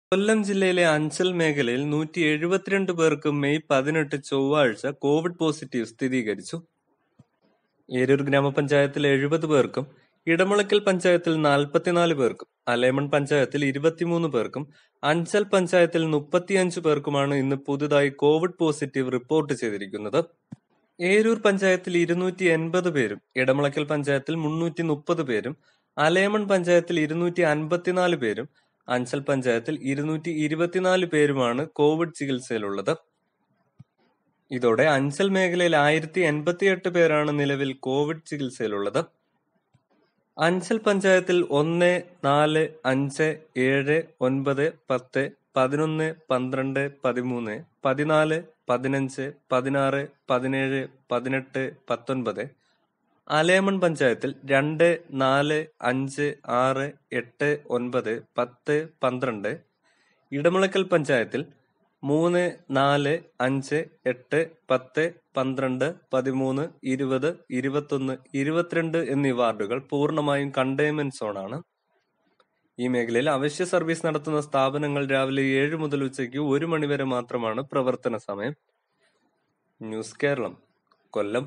കൊല്ലം ജില്ലയിലെ അഞ്ചൽ മേഖലയിൽ നൂറ്റി എഴുപത്തിരണ്ട് പേർക്ക് മെയ് പതിനെട്ട് ചൊവ്വാഴ്ച കോവിഡ് പോസിറ്റീവ് സ്ഥിരീകരിച്ചു. ഏരൂർ ഗ്രാമപഞ്ചായത്തിൽ എഴുപത് പേർക്കും ഇടമുളയ്ക്കൽ പഞ്ചായത്തിൽ നാൽപ്പത്തിനാല് പേർക്കും അലേമൺ പഞ്ചായത്തിൽ ഇരുപത്തിമൂന്ന് പേർക്കും അഞ്ചൽ പഞ്ചായത്തിൽ മുപ്പത്തിയഞ്ച് പേർക്കുമാണ് ഇന്ന് പുതുതായി കോവിഡ് പോസിറ്റീവ് റിപ്പോർട്ട് ചെയ്തിരിക്കുന്നത്. ഏരൂർ പഞ്ചായത്തിൽ ഇരുന്നൂറ്റി എൺപത് പേരും ഇടമുളയ്ക്കൽ പഞ്ചായത്തിൽ മുന്നൂറ്റി മുപ്പത് പേരും അലേമൺ പഞ്ചായത്തിൽ ഇരുന്നൂറ്റി അൻപത്തിനാല് പേരും അഞ്ചൽ പഞ്ചായത്തിൽ ഇരുന്നൂറ്റി ഇരുപത്തിനാല് പേരുമാണ് കോവിഡ് ചികിത്സയിലുള്ളത്. ഇതോടെ അഞ്ചൽ മേഖലയിൽ ആയിരത്തി എൺപത്തിയെട്ട് പേരാണ് നിലവിൽ കോവിഡ് ചികിത്സയിലുള്ളത്. അഞ്ചൽ പഞ്ചായത്തിൽ ഒന്ന്, നാല്, അഞ്ച്, ഏഴ്, ഒൻപത്, പത്ത്, പതിനൊന്ന്, പന്ത്രണ്ട്, പതിമൂന്ന്, പതിനാല്, പതിനഞ്ച്, പതിനാറ്, പതിനേഴ്, പതിനെട്ട്, പത്തൊൻപത്, അലേമൺ പഞ്ചായത്തിൽ രണ്ട്, നാല്, അഞ്ച്, ആറ്, എട്ട്, ഒൻപത്, പത്ത്, പന്ത്രണ്ട്, ഇടമുളയ്ക്കൽ പഞ്ചായത്തിൽ മൂന്ന്, നാല്, അഞ്ച്, എട്ട്, പത്ത്, പന്ത്രണ്ട്, പതിമൂന്ന്, ഇരുപത്, ഇരുപത്തൊന്ന്, ഇരുപത്തിരണ്ട് എന്നീ വാർഡുകൾ പൂർണ്ണമായും കണ്ടെയ്ൻമെന്റ് സോണാണ്. ഈ മേഖലയിൽ അവശ്യ സർവീസ് നടത്തുന്ന സ്ഥാപനങ്ങൾ രാവിലെ ഏഴ് മുതൽ ഉച്ചയ്ക്ക് ഒരു മണിവരെ മാത്രമാണ് പ്രവർത്തന സമയം. ന്യൂസ് കേരളം കൊല്ലം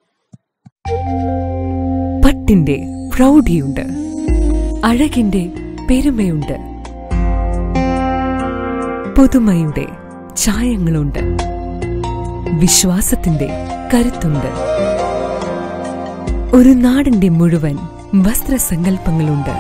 പട്ടിന്റെ പ്രൗഢിയുണ്ട് അഴകിന്റെ പെരുമയുണ്ട് പുതുമയുടെ ചായങ്ങളുണ്ട് വിശ്വാസത്തിന്റെ കരുത്തുണ്ട് ഒരു നാടിന്റെ മുഴുവൻ വസ്ത്രസങ്കല്പങ്ങളുണ്ട്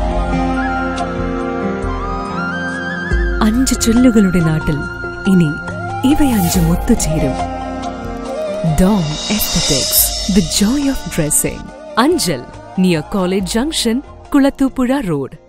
അഞ്ച് ചൊല്ലുകളുടെ നാട്ടിൽ ഇനി ഇവയഞ്ചും ഒത്തുചേരും Dome aesthetics the joy of dressing Anchal near college junction Kulathupuzha road